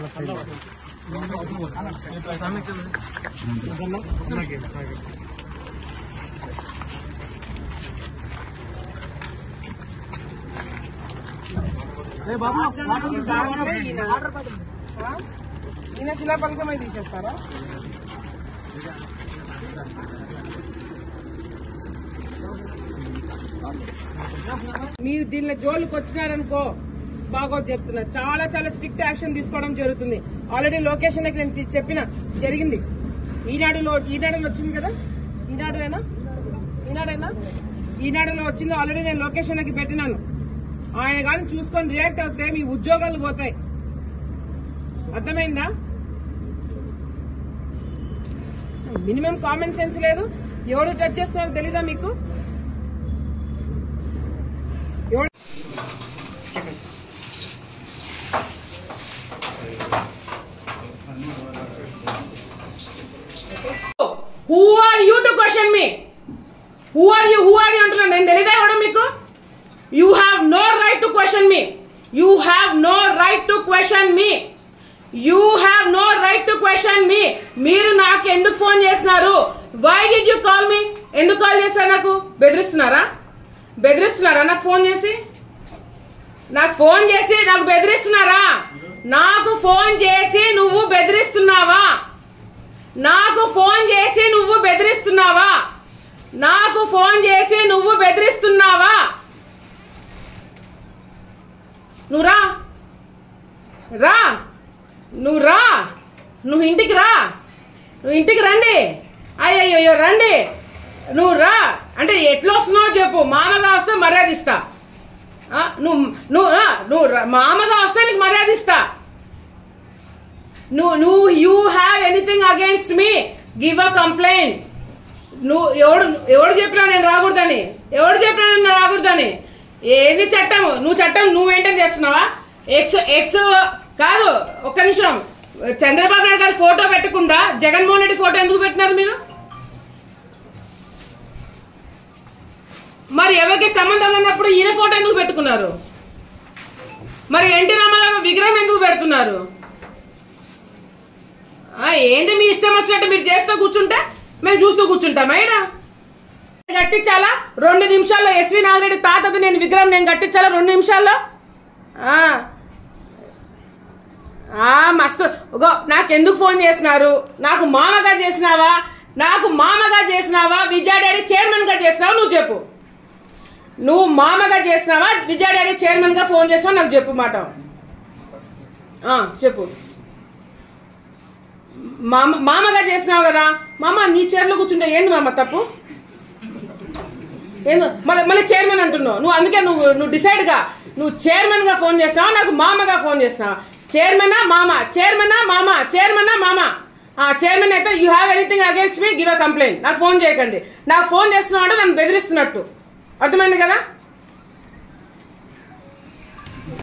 ఈయన ఆ? ఈయన శిలాపలకమై తీసేస్తారా మీరు దీనిలో జోలికి వచ్చినారనుకో బాగోదు చెప్తున్నా చాలా చాలా స్ట్రిక్ట్ యాక్షన్ తీసుకోవడం జరుగుతుంది ఆల్రెడీ లొకేషన్ నేను తీ- చెప్పిన జరిగింది ఈనాడులో ఈనాడులో వచ్చింది కదా ఈనాడువేనా ఈనాడేనా ఈనాడులో వచ్చింది ఆల్రెడీ నేను లొకేషన్కి పెట్టినాను ఆయన కానీ చూసుకొని రియాక్ట్ అవుతే మీ ఉద్యోగాలు పోతాయి అర్థమైందా మినిమం కామన్ సెన్స్ లేదు ఎవరు టచ్ చేస్తున్నారో తెలీదా మీకు ఎవరు who are you to question me who are you who are you అంటున్నాను నేను తెలియదా ఎవడం మీకు you have no right to question me you have no right to question me you have no right to question me మీరు నాకు ఎందుకు phone చేస్తున్నారు why did you call me ఎందుకు కాల్ చేశారు నాకు బెదిరిస్తున్నారా బెదిరిస్తున్నారా నాకు ఫోన్ చేసి నాకు ఫోన్ చేసి నాకు బెదిరిస్తున్నారా నాకు ఫోన్ చేసి నువ్వు బెదిరిస్తున్నావా నాకు ఫోన్ చేసి నువ్వు బెదిరిస్తున్నావా నాకు ఫోన్ చేసి నువ్వు బెదిరిస్తున్నావా నువ్వు రా రా నువ్వు రా నువ్వు ఇంటికి రా నువ్వు ఇంటికి రండి అయ్యయ్యో రండి నువ్వు రా అంటే ఎట్లా వస్తున్నావో చెప్పు మామగా వస్తే మర్యాద ఇస్తా ఆ, నువ్వు నువ్వు ఆ, నువ్వు రా- మామగా వస్తే నీకు మర్యాద ఇస్తా నువ్వు నువ్వు you have anything against me give a complaint నువ్వు ఎవడు ఎవడు చెప్పినా నేను రాకూడదని ఎవడు చెప్పినా నేను రాకూడదని ఏది చట్టం నువ్వు చట్టం నువ్వు మెయింటైన్ చేస్తున్నావా ఎక్స్ ఎక్స్ కాదు ఒక్క నిమిషం చంద్రబాబు నాయుడు గారి ఫోటో పెట్టకుండా జగన్మోహన్ రెడ్డి ఫోటో ఎందుకు పెట్టినారు మీరు మరి ఎవరికి సంబంధం లేనప్పుడు ఈయన ఫోటో ఎందుకు పెట్టుకున్నారు మరి ఎన్టీ రామారావు విగ్రహం ఎందుకు పెడుతున్నారు ఆ, ఏంటి మీ ఇష్టం వచ్చినట్టు మీరు చేస్తూ కూర్చుంటే మేము చూస్తూ కూర్చుంటామా ఈడ కట్టించాలా రెండు నిమిషాల్లో ఎస్వి నాగిరెడ్డి తాతది నేను విగ్రహం నేను కట్టించాలా రెండు నిమిషాల్లో ఆ. ఆ, మస్తు గో నాకెందుకు ఫోన్ చేసినారు నాకు మామగా చేసినావా నాకు మామగా చేసినావా విజయ డైరీ చైర్మన్ గా చేసినావా నువ్వు చెప్పు నువ్వు మామగా చేసినావా విజయ డైరీ చైర్మన్ గా ఫోన్ చేసినావా నాకు చెప్పు మాట ఆ, చెప్పు మామ మామగా చేసినావు కదా మామ నీ చైర్లో కూర్చుంటే ఏంది మామ తప్పు ఏందో మళ్ళీ మళ్ళీ చైర్మన్ అంటున్నావు నువ్వు అందుకే నువ్వు నువ్వు డిసైడ్గా నువ్వు చైర్మన్ గా ఫోన్ చేసినావా నాకు మామగా ఫోన్ చేసినావా చైర్మనా మామ చైర్మనా మామ చైర్మనా మామ ఆ చైర్మన్ అయితే you have anything against me give a complaint నాకు ఫోన్ చేయకండి నాకు ఫోన్ చేస్తున్నావు అంటే నన్ను బెదిరిస్తున్నట్టు అర్థమైంది కదా